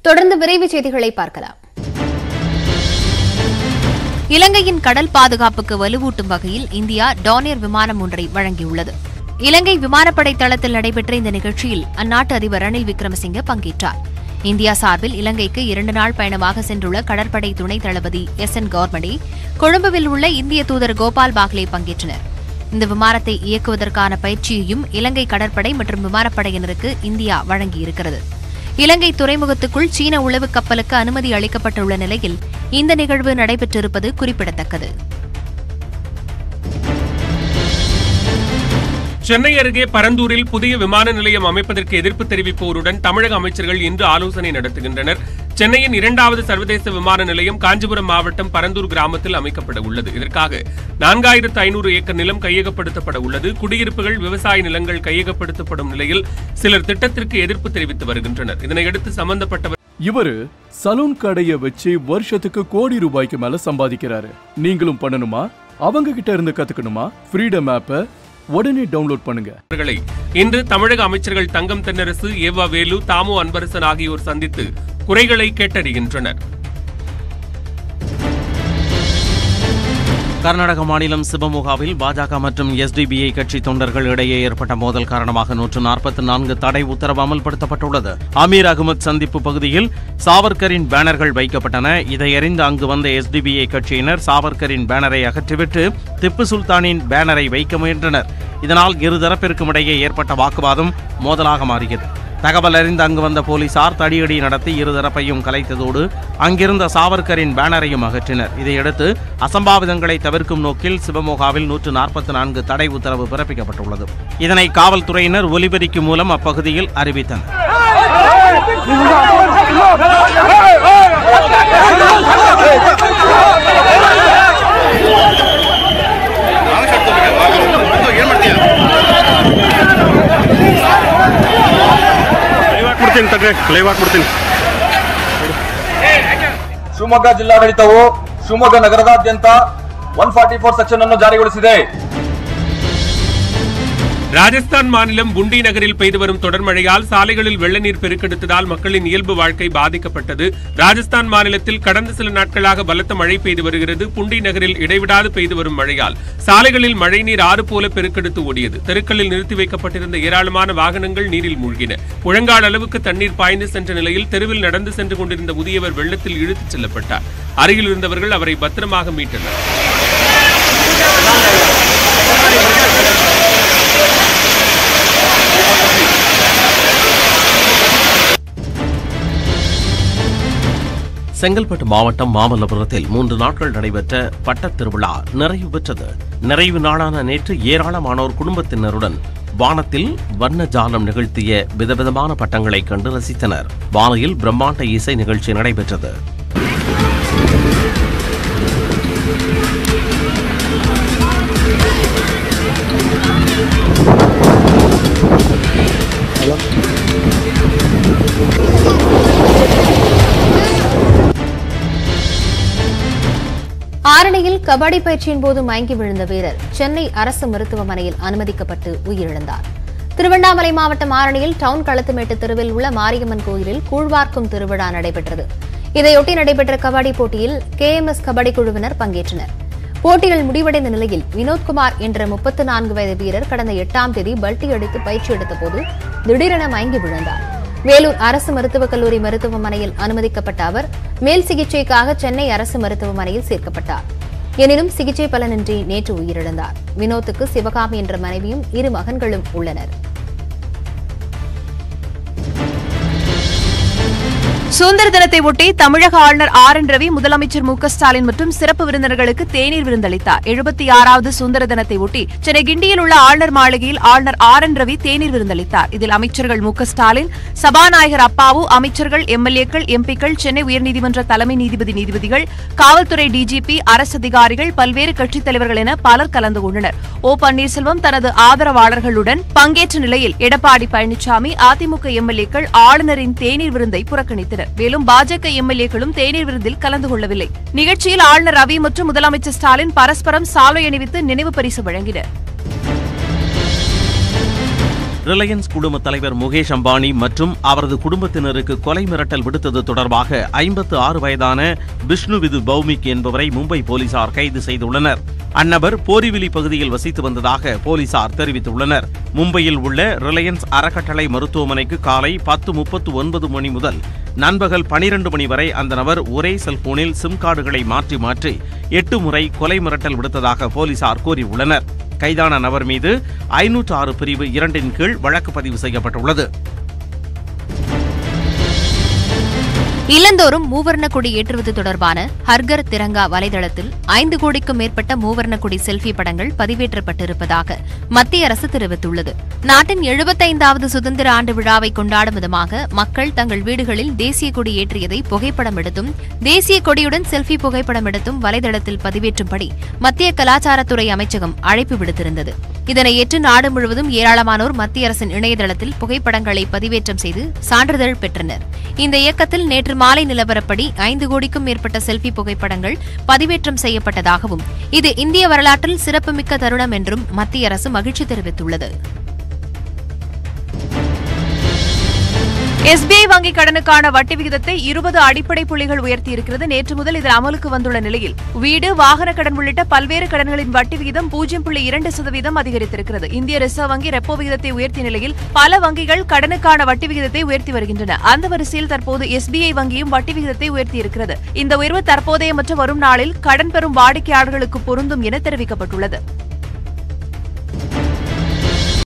தொடர்ந்து விரைவு செய்திகளை பார்க்கலாம் இலங்கையின் கடல் பாதுகாப்புக்கு வலுவூட்டும் வகையில் இந்தியா டானியர் விமானம் ஒன்றை வழங்கியுள்ளது இலங்கை விமானப்படை தளத்தில் நடைபெற்ற இந்த நிகழ்ச்சியில் அந்நாட்டு அதிபர் ரணில் விக்ரமசிங்கே பங்கேற்றார் இந்தியா சார்பில் இலங்கைக்கு இரண்டு நாள் பயணமாக சென்றுள்ள கடற்படை துணை தளபதி எஸ் என் கவர்மடி கொழும்புவில் உள்ள இந்திய தூதர் கோபால் பாக்லே பங்கேற்றனர் இந்த விமானத்தை இயக்குவதற்கான பயிற்சியையும் இலங்கை கடற்படை மற்றும் விமானப்படையினருக்கு இந்தியா வழங்கியிருக்கிறது இலங்கை துறைமுகத்துக்குள் சீன உளவு கப்பலுக்கு அனுமதி அளிக்கப்பட்டுள்ள நிலையில் இந்த நிகழ்வு நடைபெற்றிருப்பது குறிப்பிடத்தக்கது சென்னை அருகே பரந்தூரில் புதிய விமான நிலையம் அமைப்பதற்கு எதிர்ப்பு தெரிவிப்போருடன் தமிழக அமைச்சர்கள் இன்று ஆலோசனை நடத்துகின்றனர் சென்னையின் இரண்டாவது சர்வதேச விமான நிலையம் காஞ்சிபுரம் மாவட்டம் பரந்தூர் கிராமத்தில் அமைக்கப்பட உள்ளது இதற்காக நான்காயிரத்து ஐநூறு ஏக்கர் நிலம் கையகப்படுத்தப்பட உள்ளது குடியிருப்புகள் விவசாய நிலங்கள் கையகப்படுத்தப்படும் நிலையில் சிலர் திட்டத்திற்கு எதிர்ப்பு தெரிவித்து வருகின்றனர் இதனையடுத்து சம்பந்தப்பட்டவர் இவரு சலூன் கடைய வச்சு வருஷத்துக்கு கோடி ரூபாய்க்கு மேல சம்பாதிக்கிறாரு நீங்களும் பண்ணணுமா அவங்க கிட்ட இருந்து கத்துக்கணுமா ஃப்ரீடம் ஆப்பை உடனே டவுன்லோட் பண்ணுங்க அவர்களை இன்று தமிழக அமைச்சர்கள் தங்கம் தென்னரசு ஏவா வேலு தாமு அன்பரசன் ஆகியோர் சந்தித்து குறைகளை கேட்டறிகின்றனர் கர்நாடக மாநிலம் சிவமோகாவில் பாஜக மற்றும் எஸ்டிபிஐ கட்சி தொண்டர்கள் இடையே ஏற்பட்ட மோதல் காரணமாக நூற்று நாற்பத்தி நான்கு தடை உத்தரவு அமல்படுத்தப்பட்டுள்ளது அமீர் அகமது சந்திப்பு பகுதியில் சாவர்கரின் பேனர்கள் வைக்கப்பட்டன இதை அறிந்து அங்கு வந்த எஸ்டிபிஐ கட்சியினர் சாவர்கரின் பேனரை அகற்றிவிட்டு திப்பு சுல்தானின் பேனரை வைக்க முயன்றனர் இதனால் இருதரப்பிற்கும் இடையே ஏற்பட்ட வாக்குவாதம் மோதலாக மாறியது தகவல் அறிந்து அங்கு வந்த போலீசார் தடியடி நடத்தி இருதரப்பையும் கலைத்ததோடு அங்கிருந்த சாவர்கரின் பேனரையும் அகற்றினர் இதையடுத்து அசம்பாவிதங்களை தவிர்க்கும் நோக்கில் சிவமோகாவில் நூற்று நாற்பத்தி நான்கு தடை உத்தரவு பிறப்பிக்கப்பட்டுள்ளது இதனை காவல்துறையினர் ஒலிபெருக்கி மூலம் அப்பகுதியில் அறிவித்தனர் ಕೊಡ್ತೀನಿ ತಗ್ರೆ ಲೈವ್ ಹಾಕ್ಬಿಡ್ತೀನಿ ಶಿವಮೊಗ್ಗ ಜಿಲ್ಲಾಡಳಿತವು ಶಿವಮೊಗ್ಗ ನಗರದಾದ್ಯಂತ ಒನ್ ಫಾರ್ಟಿ ಫೋರ್ ಸೆಕ್ಷನ್ ಅನ್ನು ಜಾರಿಗೊಳಿಸಿದೆ ராஜஸ்தான் மாநிலம் புண்டி நகரில் பெய்து வரும் தொடர் மழையால் சாலைகளில் வெள்ள நீர் பெருக்கெடுத்ததால் மக்களின் இயல்பு வாழ்க்கை பாதிக்கப்பட்டது ராஜஸ்தான் மாநிலத்தில் கடந்த சில நாட்களாக பலத்த மழை பெய்து வருகிறது புண்டி நகரில் இடைவிடாது பெய்து வரும் மழையால் சாலைகளில் மழைநீர் ஆறு போல பெருக்கெடுத்து ஓடியது தெருக்களில் நிறுத்தி வைக்கப்பட்டிருந்த ஏராளமான வாகனங்கள் நீரில் மூழ்கின முழங்கால் அளவுக்கு தண்ணீர் பாய்ந்து சென்ற நிலையில் தெருவில் நடந்து சென்று கொண்டிருந்த முதியவர் வெள்ளத்தில் இழுத்துச் செல்லப்பட்டார் அருகில் இருந்தவர்கள் அவரை பத்திரமாக மீட்டனர் செங்கல்பட்டு மாவட்டம் மாமல்லபுரத்தில் மூன்று நாட்கள் நடைபெற்ற பட்டத் திருவிழா நிறைவு பெற்றது நிறைவு நாளான நேற்று ஏராளமானோர் குடும்பத்தினருடன் வானத்தில் வண்ண ஜாலம் நிகழ்த்திய விதவிதமான பட்டங்களை கண்டு ரசித்தனர் வானையில் பிரம்மாண்ட இசை நிகழ்ச்சி நடைபெற்றது ஆரணியில் கபடி பயிற்சியின் போது மயங்கி விழுந்த வீரர் சென்னை அரசு மருத்துவமனையில் அனுமதிக்கப்பட்டு உயிரிழந்தார் திருவண்ணாமலை மாவட்டம் ஆரணியில் டவுன் களத்துமேட்டு தெருவில் உள்ள மாரியம்மன் கோயிலில் கூழ்வார்க்கும் திருவிழா நடைபெற்றது இதையொட்டி நடைபெற்ற கபடி போட்டியில் கேஎம்எஸ் கபடி குழுவினர் பங்கேற்றனர் போட்டிகள் முடிவடைந்த நிலையில் வினோத்குமார் என்ற முப்பத்து நான்கு வயது வீரர் கடந்த எட்டாம் தேதி பல்டி அடித்து பயிற்சி எடுத்தபோது திடீரென மயங்கி விழுந்தார் வேலூர் அரசு மருத்துவக் கல்லூரி மருத்துவமனையில் அனுமதிக்கப்பட்ட அவர் மேல் சிகிச்சைக்காக சென்னை அரசு மருத்துவமனையில் சேர்க்கப்பட்டார் எனினும் சிகிச்சை பலனின்றி நேற்று உயிரிழந்தார் வினோத்துக்கு சிவகாமி என்ற மனைவியும் இரு மகன்களும் உள்ளனர் சுதந்திர தினத்தை ஒட்டி தமிழக ஆளுநர் ஆர் என் ரவி முதலமைச்சர் மு க ஸ்டாலின் மற்றும் சிறப்பு விருந்தினர்களுக்கு தேநீர் விருந்தளித்தார் எழுபத்தி ஆறாவது சுதந்திர தினத்தை ஒட்டி சென்னை கிண்டியில் உள்ள ஆளுநர் மாளிகையில் ஆளுநர் ஆர் என் ரவி தேநீர் விருந்தளித்தார் இதில் அமைச்சர்கள் மு க ஸ்டாலின் சபாநாயகர் அப்பாவு அமைச்சர்கள் எம்எல்ஏக்கள் எம்பிக்கள் சென்னை உயர்நீதிமன்ற தலைமை நீதிபதி நீதிபதிகள் காவல்துறை டிஜிபி அரசு அதிகாரிகள் பல்வேறு கட்சித் தலைவர்கள் என பலர் கலந்து கொண்டனர் ஓ பன்னீர்செல்வம் தனது ஆதரவாளர்களுடன் பங்கேற்ற நிலையில் எடப்பாடி பழனிசாமி அதிமுக எம்எல்ஏக்கள் ஆளுநரின் தேநீர் விருந்தை புறக்கணித்தனர் மேலும் பாஜக எம்எல்ஏக்களும் தேநீர் விருந்தில் கலந்து கொள்ளவில்லை நிகழ்ச்சியில் ஆளுநர் ரவி மற்றும் முதலமைச்சர் ஸ்டாலின் பரஸ்பரம் சாலை அணிவித்து நினைவு பரிசு வழங்கினர் ரிலையன்ஸ் குழும தலைவர் முகேஷ் அம்பானி மற்றும் அவரது குடும்பத்தினருக்கு கொலை மிரட்டல் விடுத்தது தொடர்பாக ஐம்பத்து ஆறு வயதான விஷ்ணுவிது பௌமிக் என்பவரை மும்பை போலீசார் கைது செய்துள்ளனர் அந்நபர் போரிவிலி பகுதியில் வசித்து வந்ததாக போலீசார் தெரிவித்துள்ளனர் மும்பையில் உள்ள ரிலையன்ஸ் அறக்கட்டளை மருத்துவமனைக்கு காலை பத்து முப்பத்து ஒன்பது மணி முதல் நண்பகல் பனிரெண்டு மணி வரை அந்த நபர் ஒரே செல்போனில் சிம் கார்டுகளை மாற்றி மாற்றி எட்டு முறை கொலை மிரட்டல் விடுத்ததாக போலீசார் கூறியுள்ளனர் கைதான நபர் மீது ஐநூற்று ஆறு பிரிவு இரண்டின் கீழ் வழக்கு பதிவு செய்யப்பட்டுள்ளது இல்லந்தோறும் மூவர்ண கொடி ஏற்றுவது தொடர்பான ஹர்கர் திரங்கா வலைதளத்தில் ஐந்து கோடிக்கும் மேற்பட்ட மூவர்ண கொடி செல்ஃபி படங்கள் பதிவேற்றப்பட்டிருப்பதாக மத்திய அரசு தெரிவித்துள்ளது நாட்டின் எழுபத்தைந்தாவது சுதந்திர ஆண்டு விழாவை கொண்டாடும் விதமாக மக்கள் தங்கள் வீடுகளில் தேசிய கொடி ஏற்றியதை புகைப்படம் எடுத்தும் தேசிய கொடியுடன் செல்ஃபி புகைப்படம் எடுத்தும் வலைதளத்தில் பதிவேற்றும்படி மத்திய கலாச்சாரத்துறை அமைச்சகம் அழைப்பு விடுத்திருந்தது இதனை ஏற்று நாடு முழுவதும் ஏராளமானோர் மத்திய அரசின் இணையதளத்தில் புகைப்படங்களை பதிவேற்றம் செய்து சான்றிதழ் பெற்றனர் இந்த இயக்கத்தில் நேற்று மாலை நிலவரப்படி ஐந்து கோடிக்கும் மேற்பட்ட செல்ஃபி புகைப்படங்கள் பதிவேற்றம் செய்யப்பட்டதாகவும் இது இந்திய வரலாற்றில் சிறப்புமிக்க தருணம் என்றும் மத்திய அரசு மகிழ்ச்சி தெரிவித்துள்ளது எஸ்பிஐ வங்கி கடனுக்கான வட்டி விகிதத்தை இருபது அடிப்படை புள்ளிகள் உயர்த்தியிருக்கிறது நேற்று முதல் இது அமலுக்கு வந்துள்ள நிலையில் வீடு வாகன கடன் உள்ளிட்ட பல்வேறு கடன்களின் வட்டி விகிதம் பூஜ்ஜியம் புள்ளி இரண்டு சதவீதம் அதிகரித்திருக்கிறது இந்திய ரிசர்வ் வங்கி ரெப்போ விகிதத்தை உயர்த்திய நிலையில் பல வங்கிகள் கடனுக்கான வட்டி விகிதத்தை உயர்த்தி வருகின்றன அந்த வரிசையில் தற்போது எஸ்பிஐ வங்கியும் வட்டி விகிதத்தை உயர்த்தியிருக்கிறது இந்த உயர்வு தற்போதைய மற்றும் வரும் நாளில் கடன் பெறும் வாடிக்கையாளர்களுக்கு பொருந்தும் என தெரிவிக்கப்பட்டுள்ளது